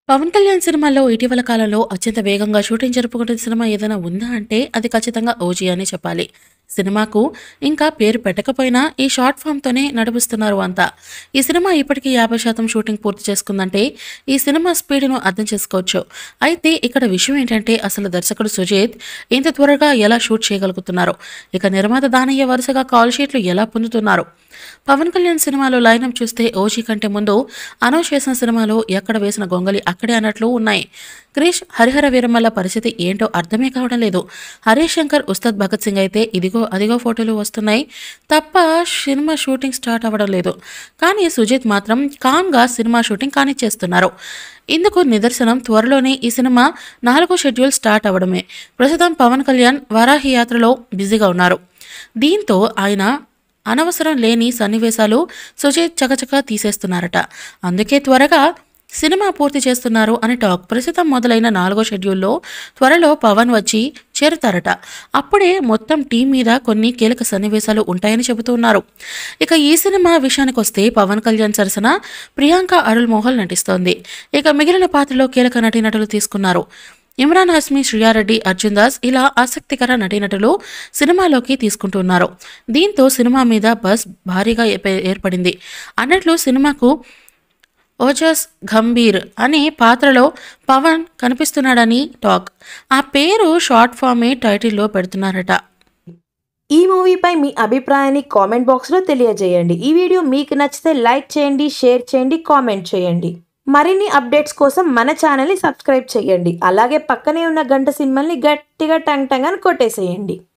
పవన్ కళ్యాణ్ సినిమాల్లో ఇటీవల కాలంలో అత్యంత వేగంగా షూటింగ్ జరుపుకుంటున్న సినిమా ఏదైనా ఉందా అంటే అది ఖచ్చితంగా ఓజీ అని చెప్పాలి సినిమాకు ఇంకా పేరు పెట్టకపోయినా ఈ షార్ట్ ఫామ్తోనే నడిపిస్తున్నారు అంతా ఈ సినిమా ఇప్పటికీ యాభై శాతం షూటింగ్ పూర్తి చేసుకుందంటే ఈ సినిమా స్పీడ్ను అర్థం చేసుకోవచ్చు అయితే ఇక్కడ విషయం ఏంటంటే అసలు దర్శకుడు సుజేత్ ఇంత త్వరగా ఎలా షూట్ చేయగలుగుతున్నారు ఇక నిర్మాత దానయ్య వరుసగా కాల్ షీట్లు ఎలా పొందుతున్నారు పవన్ కళ్యాణ్ సినిమాలో లైనప్ చూస్తే ఓజీ కంటే ముందు అనౌన్స్ చేసిన సినిమాలో ఎక్కడ వేసిన గొంగలి అక్కడే అన్నట్లు ఉన్నాయి క్రిష్ హరిహర వీరమల్ల పరిస్థితి ఏంటో అర్థమే కావడం లేదు హరీష్ శంకర్ ఉస్తాద్ భగత్ సింగ్ అయితే ఇదిగో అదిగో ఫోటోలు వస్తున్నాయి తప్ప సినిమా షూటింగ్ స్టార్ట్ అవ్వడం లేదు కానీ సుజిత్ మాత్రం కామ్గా సినిమా షూటింగ్ కానిచ్చేస్తున్నారు ఇందుకు నిదర్శనం త్వరలోనే ఈ సినిమా నాలుగో షెడ్యూల్ స్టార్ట్ అవ్వడమే ప్రస్తుతం పవన్ కళ్యాణ్ వరాహి యాత్రలో బిజీగా ఉన్నారు దీంతో ఆయన అనవసరం లేని సన్నివేశాలు సుజిత్ చకచక తీసేస్తున్నారట అందుకే త్వరగా సినిమా పూర్తి చేస్తున్నారు అని టాక్ ప్రస్తుతం మొదలైన నాలుగో షెడ్యూల్లో త్వరలో పవన్ వచ్చి చేరుతారట అప్పుడే మొత్తం టీం మీద కొన్ని కీలక సన్నివేశాలు ఉంటాయని చెబుతున్నారు ఇక ఈ సినిమా విషయానికి వస్తే పవన్ కళ్యాణ్ సరసన ప్రియాంక అరుల్ మోహల్ నటిస్తోంది ఇక మిగిలిన పాత్రలో కీలక నటీనటులు తీసుకున్నారు ఇమ్రాన్ హస్మి శ్రియారెడ్డి అర్జున్ దాస్ ఇలా ఆసక్తికర నటీనటులు సినిమాలోకి తీసుకుంటున్నారు దీంతో సినిమా మీద బస్ భారీగా ఏప- ఏర్పడింది అన్నట్లు సినిమాకు ఓజస్ గంభీర్ అనే పాత్రలో పవన్ కనిపిస్తున్నాడని టాక్ ఆ పేరు షార్ట్ ఫామే టైటిల్లో పెడుతున్నారట ఈ మూవీపై మీ అభిప్రాయాన్ని కామెంట్ బాక్స్లో తెలియజేయండి ఈ వీడియో మీకు నచ్చితే లైక్ చేయండి షేర్ చేయండి కామెంట్ చేయండి మరిన్ని అప్డేట్స్ కోసం మన ఛానల్ని సబ్స్క్రైబ్ చేయండి అలాగే పక్కనే ఉన్న గంట సింబల్ని గట్టిగా టంగ్ టంగ్ అని కొట్టేసేయండి